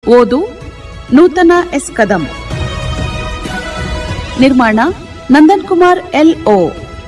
ಓದು ನೂತನ ಎಸ್ ಕದಂ ನಿರ್ಮಾಣ ನಂದನ್ ಕುಮಾರ್ ಎಲ್ ಓ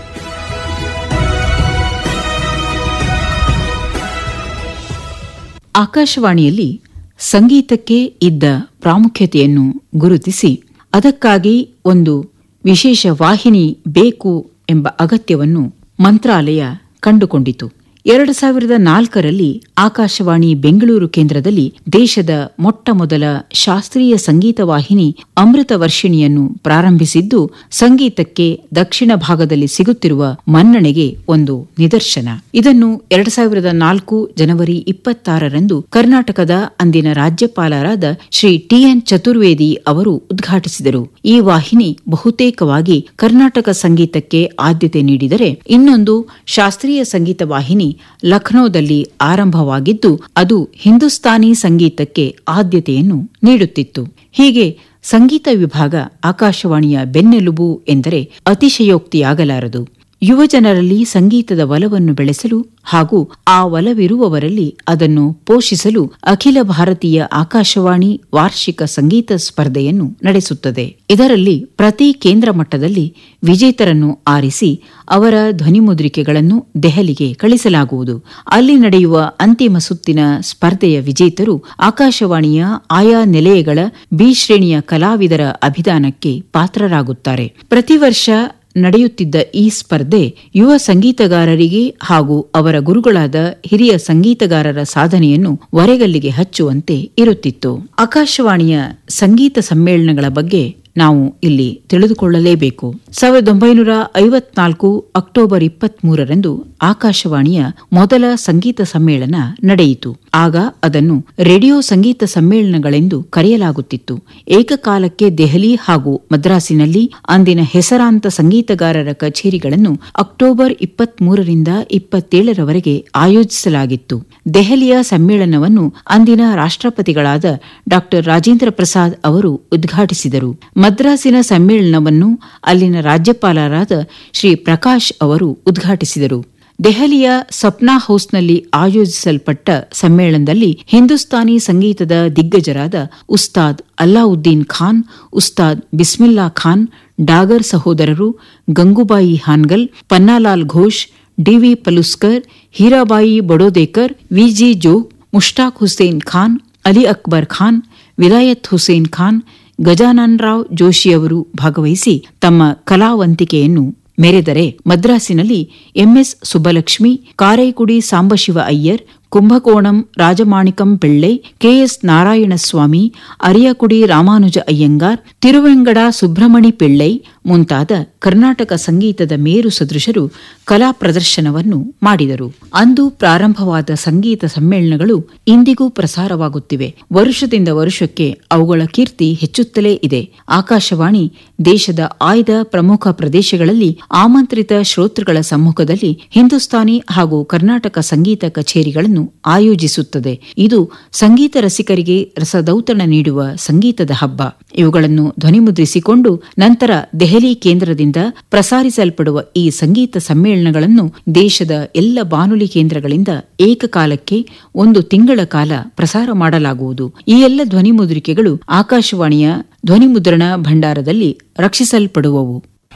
ಆಕಾಶವಾಣಿಯಲ್ಲಿ ಸಂಗೀತಕ್ಕೆ ಇದ್ದ ಪ್ರಾಮುಖ್ಯತೆಯನ್ನು ಗುರುತಿಸಿ ಅದಕ್ಕಾಗಿ ಒಂದು ವಿಶೇಷ ವಾಹಿನಿ ಬೇಕು ಎಂಬ ಅಗತ್ಯವನ್ನು ಮಂತ್ರಾಲಯ ಕಂಡುಕೊಂಡಿತು ಎರಡು ಸಾವಿರದ ನಾಲ್ಕರಲ್ಲಿ ಆಕಾಶವಾಣಿ ಬೆಂಗಳೂರು ಕೇಂದ್ರದಲ್ಲಿ ದೇಶದ ಮೊಟ್ಟ ಮೊದಲ ಶಾಸ್ತ್ರೀಯ ಸಂಗೀತ ವಾಹಿನಿ ಅಮೃತ ವರ್ಷಿಣಿಯನ್ನು ಪ್ರಾರಂಭಿಸಿದ್ದು ಸಂಗೀತಕ್ಕೆ ದಕ್ಷಿಣ ಭಾಗದಲ್ಲಿ ಸಿಗುತ್ತಿರುವ ಮನ್ನಣೆಗೆ ಒಂದು ನಿದರ್ಶನ ಇದನ್ನು ಎರಡು ಸಾವಿರದ ನಾಲ್ಕು ಜನವರಿ ಇಪ್ಪತ್ತಾರರಂದು ಕರ್ನಾಟಕದ ಅಂದಿನ ರಾಜ್ಯಪಾಲರಾದ ಶ್ರೀ ಟಿಎನ್ ಚತುರ್ವೇದಿ ಅವರು ಉದ್ಘಾಟಿಸಿದರು ಈ ವಾಹಿನಿ ಬಹುತೇಕವಾಗಿ ಕರ್ನಾಟಕ ಸಂಗೀತಕ್ಕೆ ಆದ್ಯತೆ ನೀಡಿದರೆ ಇನ್ನೊಂದು ಶಾಸ್ತ್ರೀಯ ಸಂಗೀತ ವಾಹಿನಿ ಲಖನೌದಲ್ಲಿ ಆರಂಭವಾಗಿದ್ದು ಅದು ಹಿಂದೂಸ್ತಾನಿ ಸಂಗೀತಕ್ಕೆ ಆದ್ಯತೆಯನ್ನು ನೀಡುತ್ತಿತ್ತು ಹೀಗೆ ಸಂಗೀತ ವಿಭಾಗ ಆಕಾಶವಾಣಿಯ ಬೆನ್ನೆಲುಬು ಎಂದರೆ ಅತಿಶಯೋಕ್ತಿಯಾಗಲಾರದು ಯುವಜನರಲ್ಲಿ ಸಂಗೀತದ ಒಲವನ್ನು ಬೆಳೆಸಲು ಹಾಗೂ ಆ ಒಲವಿರುವವರಲ್ಲಿ ಅದನ್ನು ಪೋಷಿಸಲು ಅಖಿಲ ಭಾರತೀಯ ಆಕಾಶವಾಣಿ ವಾರ್ಷಿಕ ಸಂಗೀತ ಸ್ಪರ್ಧೆಯನ್ನು ನಡೆಸುತ್ತದೆ ಇದರಲ್ಲಿ ಪ್ರತಿ ಕೇಂದ್ರ ಮಟ್ಟದಲ್ಲಿ ವಿಜೇತರನ್ನು ಆರಿಸಿ ಅವರ ಧ್ವನಿಮುದ್ರಿಕೆಗಳನ್ನು ದೆಹಲಿಗೆ ಕಳಿಸಲಾಗುವುದು ಅಲ್ಲಿ ನಡೆಯುವ ಅಂತಿಮ ಸುತ್ತಿನ ಸ್ಪರ್ಧೆಯ ವಿಜೇತರು ಆಕಾಶವಾಣಿಯ ಆಯಾ ನಿಲಯಗಳ ಬಿ ಶ್ರೇಣಿಯ ಕಲಾವಿದರ ಅಭಿದಾನಕ್ಕೆ ಪಾತ್ರರಾಗುತ್ತಾರೆ ಪ್ರತಿ ವರ್ಷ ನಡೆಯುತ್ತಿದ್ದ ಈ ಸ್ಪರ್ಧೆ ಯುವ ಸಂಗೀತಗಾರರಿಗೆ ಹಾಗೂ ಅವರ ಗುರುಗಳಾದ ಹಿರಿಯ ಸಂಗೀತಗಾರರ ಸಾಧನೆಯನ್ನು ಒರೆಗಲ್ಲಿಗೆ ಹಚ್ಚುವಂತೆ ಇರುತ್ತಿತ್ತು ಆಕಾಶವಾಣಿಯ ಸಂಗೀತ ಸಮ್ಮೇಳನಗಳ ಬಗ್ಗೆ ನಾವು ಇಲ್ಲಿ ತಿಳಿದುಕೊಳ್ಳಲೇಬೇಕು ಸಾವಿರದ ಒಂಬೈನೂರ ಐವತ್ನಾಲ್ಕು ಅಕ್ಟೋಬರ್ ಇಪ್ಪತ್ಮೂರರಂದು ಆಕಾಶವಾಣಿಯ ಮೊದಲ ಸಂಗೀತ ಸಮ್ಮೇಳನ ನಡೆಯಿತು ಆಗ ಅದನ್ನು ರೇಡಿಯೋ ಸಂಗೀತ ಸಮ್ಮೇಳನಗಳೆಂದು ಕರೆಯಲಾಗುತ್ತಿತ್ತು ಏಕಕಾಲಕ್ಕೆ ದೆಹಲಿ ಹಾಗೂ ಮದ್ರಾಸಿನಲ್ಲಿ ಅಂದಿನ ಹೆಸರಾಂತ ಸಂಗೀತಗಾರರ ಕಚೇರಿಗಳನ್ನು ಅಕ್ಟೋಬರ್ ಇಪ್ಪತ್ಮೂರರಿಂದ ಇಪ್ಪತ್ತೇಳರವರೆಗೆ ಆಯೋಜಿಸಲಾಗಿತ್ತು ದೆಹಲಿಯ ಸಮ್ಮೇಳನವನ್ನು ಅಂದಿನ ರಾಷ್ಟ್ರಪತಿಗಳಾದ ಡಾ ರಾಜೇಂದ್ರ ಪ್ರಸಾದ್ ಅವರು ಉದ್ಘಾಟಿಸಿದರು ಮದ್ರಾಸಿನ ಸಮ್ಮೇಳನವನ್ನು ಅಲ್ಲಿನ ರಾಜ್ಯಪಾಲರಾದ ಶ್ರೀ ಪ್ರಕಾಶ್ ಅವರು ಉದ್ಘಾಟಿಸಿದರು ದೆಹಲಿಯ ಸಪ್ನಾ ಹೌಸ್ನಲ್ಲಿ ಆಯೋಜಿಸಲ್ಪಟ್ಟ ಸಮ್ಮೇಳನದಲ್ಲಿ ಹಿಂದೂಸ್ತಾನಿ ಸಂಗೀತದ ದಿಗ್ಗಜರಾದ ಉಸ್ತಾದ್ ಅಲ್ಲಾವುದ್ದೀನ್ ಖಾನ್ ಉಸ್ತಾದ್ ಬಿಸ್ಮಿಲ್ಲಾ ಖಾನ್ ಡಾಗರ್ ಸಹೋದರರು ಗಂಗೂಬಾಯಿ ಹಾನ್ಗಲ್ ಪನ್ನಾಲಾಲ್ ಘೋಷ್ ಡಿವಿ ಪಲುಸ್ಕರ್ ಹೀರಾಬಾಯಿ ಬಡೋದೇಕರ್ ವಿಜಿ ಜೋಗ್ ಮುಷ್ತಾಕ್ ಹುಸೇನ್ ಖಾನ್ ಅಲಿ ಅಕ್ಬರ್ ಖಾನ್ ವಿಲಾಯತ್ ಹುಸೇನ್ ಖಾನ್ ಗಜಾನನ್ ರಾವ್ ಜೋಶಿಯವರು ಭಾಗವಹಿಸಿ ತಮ್ಮ ಕಲಾವಂತಿಕೆಯನ್ನು ಮೆರೆದರೆ ಮದ್ರಾಸಿನಲ್ಲಿ ಎಂಎಸ್ ಸುಬ್ಬಲಕ್ಷ್ಮಿ ಕಾರೈಕುಡಿ ಸಾಂಬಶಿವ ಅಯ್ಯರ್ ಕುಂಭಕೋಣಂ ರಾಜಮಾಣಿಕಂ ಪಿಳ್ಳೈ ಕೆಎಸ್ ನಾರಾಯಣಸ್ವಾಮಿ ಅರಿಯಕುಡಿ ರಾಮಾನುಜ ಅಯ್ಯಂಗಾರ್ ತಿರುವೆಂಗಡ ಸುಬ್ರಹ್ಮಣಿ ಪಿಳ್ಳೈ ಮುಂತಾದ ಕರ್ನಾಟಕ ಸಂಗೀತದ ಮೇರು ಸದೃಶರು ಕಲಾ ಪ್ರದರ್ಶನವನ್ನು ಮಾಡಿದರು ಅಂದು ಪ್ರಾರಂಭವಾದ ಸಂಗೀತ ಸಮ್ಮೇಳನಗಳು ಇಂದಿಗೂ ಪ್ರಸಾರವಾಗುತ್ತಿವೆ ವರುಷದಿಂದ ವರುಷಕ್ಕೆ ಅವುಗಳ ಕೀರ್ತಿ ಹೆಚ್ಚುತ್ತಲೇ ಇದೆ ಆಕಾಶವಾಣಿ ದೇಶದ ಆಯ್ದ ಪ್ರಮುಖ ಪ್ರದೇಶಗಳಲ್ಲಿ ಆಮಂತ್ರಿತ ಶ್ರೋತೃಗಳ ಸಮ್ಮುಖದಲ್ಲಿ ಹಿಂದೂಸ್ತಾನಿ ಹಾಗೂ ಕರ್ನಾಟಕ ಸಂಗೀತ ಕಚೇರಿಗಳನ್ನು ಆಯೋಜಿಸುತ್ತದೆ ಇದು ಸಂಗೀತ ರಸಿಕರಿಗೆ ರಸದೌತಣ ನೀಡುವ ಸಂಗೀತದ ಹಬ್ಬ ಇವುಗಳನ್ನು ಧ್ವನಿಮುದ್ರಿಸಿಕೊಂಡು ನಂತರ ದೆಹಲಿ ಕೇಂದ್ರದಿಂದ ಪ್ರಸಾರಿಸಲ್ಪಡುವ ಈ ಸಂಗೀತ ಸಮ್ಮೇಳನಗಳನ್ನು ದೇಶದ ಎಲ್ಲ ಬಾನುಲಿ ಕೇಂದ್ರಗಳಿಂದ ಏಕಕಾಲಕ್ಕೆ ಒಂದು ತಿಂಗಳ ಕಾಲ ಪ್ರಸಾರ ಮಾಡಲಾಗುವುದು ಈ ಎಲ್ಲ ಧ್ವನಿಮುದ್ರಿಕೆಗಳು ಆಕಾಶವಾಣಿಯ ಧ್ವನಿಮುದ್ರಣ ಭಂಡಾರದಲ್ಲಿ ರಕ್ಷಿಸಲ್ಪಡುವವು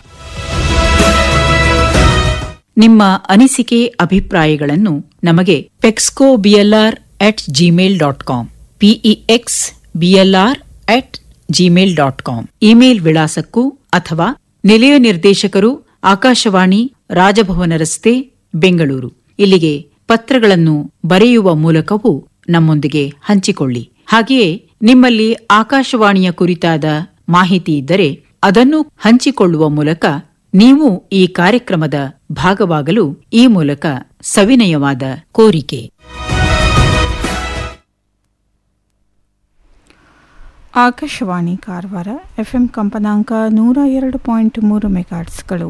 ನಿಮ್ಮ ಅನಿಸಿಕೆ ಅಭಿಪ್ರಾಯಗಳನ್ನು ನಮಗೆ ಪೆಕ್ಸ್ಕೋ BLR at gmail dot com P E X BLR at gmail dot com email ವಿಳಾಸಕ್ಕೂ ಅಥವಾ ನಿಲಯ ನಿರ್ದೇಶಕರು ಆಕಾಶವಾಣಿ ರಾಜಭವನ ರಸ್ತೆ ಬೆಂಗಳೂರು ಇಲ್ಲಿಗೆ ಪತ್ರಗಳನ್ನು ಬರೆಯುವ ಮೂಲಕವೂ ನಮ್ಮೊಂದಿಗೆ ಹಂಚಿಕೊಳ್ಳಿ ಹಾಗೆಯೇ ನಿಮ್ಮಲ್ಲಿ ಆಕಾಶವಾಣಿಯ ಕುರಿತಾದ ಮಾಹಿತಿ ಇದ್ದರೆ ಅದನ್ನು ಹಂಚಿಕೊಳ್ಳುವ ಮೂಲಕ ನೀವು ಈ ಕಾರ್ಯಕ್ರಮದ ಭಾಗವಾಗಲು ಈ ಮೂಲಕ ಸವಿನಯವಾದ ಕೋರಿಕೆ ಆಕಾಶವಾಣಿ ಕಾರವಾರ ಎಫ್ಎಂ ಕಂಪನಾಂಕ ನೂರ ಎರಡು ಪಾಯಿಂಟ್ ಮೂರು ಮೆಗಾಟ್ಸ್ಗಳು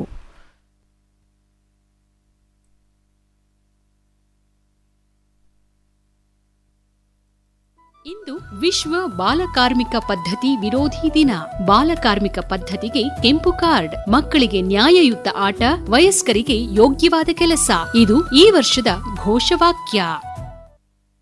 ಇಂದು ವಿಶ್ವ ಬಾಲಕಾರ್ಮಿಕ ಪದ್ಧತಿ ವಿರೋಧಿ ದಿನ ಬಾಲಕಾರ್ಮಿಕ ಪದ್ಧತಿಗೆ ಕೆಂಪು ಕಾರ್ಡ್ ಮಕ್ಕಳಿಗೆ ನ್ಯಾಯಯುತ ಆಟ ವಯಸ್ಕರಿಗೆ ಯೋಗ್ಯವಾದ ಕೆಲಸ ಇದು ಈ ವರ್ಷದ ಘೋಷವಾಕ್ಯ